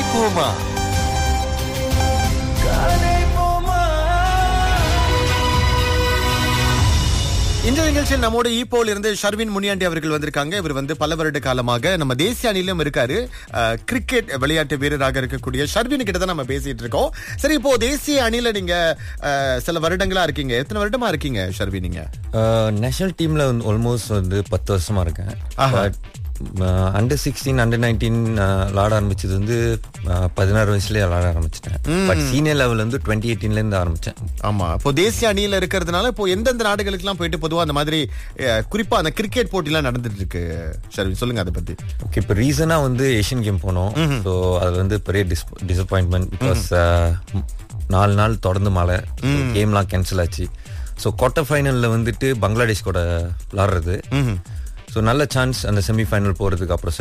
போமா இந்த நிகழ்ச்சியில் நம்மோட ஈப்போல இருந்து ஷர்வின் முனியாண்டி அவர்கள் வந்திருக்காங்க இவர் வந்து பல வருட காலமாக நம்ம தேசிய அணியிலும் இருக்காரு அஹ், கிரிக்கெட் விளையாட்டு வீரராக இருக்கக்கூடிய ஷர்வின் கிட்ட தான் நம்ம பேசிட்டு இருக்கோம் சரி இப்போ தேசிய அணியில நீங்க அஹ், சில வருடங்களா இருக்கீங்க எத்தனை வருடமா இருக்கீங்க ஷர்வின் நீங்க நேஷனல் டீம்ல வந்து ஆல்மோஸ்ட் வந்து பத்து வருஷமா இருக்கேன் ஆஹா. அண்டர் சிக்ஸ்டீன் அண்டர் நைன்டீன் விளாட ஆரம்பிச்சது வந்து அஹ், பதினாறு வயசுலயே விளாட ஆரம்பிச்சிட்டேன் பட் சீனியர் லெவல் வந்து டுவெண்ட்டி எயிட்டீன்ல இருந்து ஆரம்பிச்சேன் ஆமா இப்போ தேசிய அணியில இருக்கிறதுனால இப்போ எந்தெந்த நாடுகளுக்கு எல்லாம் போயிட்டு பொதுவா அந்த மாதிரி அஹ், குறிப்பா அந்த கிரிக்கெட் போட்டி எல்லாம் நடந்துட்டு இருக்கு ஷர்வின் சொல்லுங்க அதை பத்தி ஓகே இப்போ ரீசனா வந்து ஏஷியன் கேம் போனோம் ஸோ அது வந்து பெரிய டிசப்பாயின்மெண்ட் பிகாஸ் நாலு நாள் தொடர்ந்து மழை கேம்லாம் கேன்சல் ஆச்சு ஸோ குவார்டர் ஃபைனலில் வந்துட்டு பங்களாதேஷ் கூட விளாடுறது ஸோ நல்ல சான்ஸ் அந்த செமிஃபைனல் போகிறதுக்கு அப்புறம்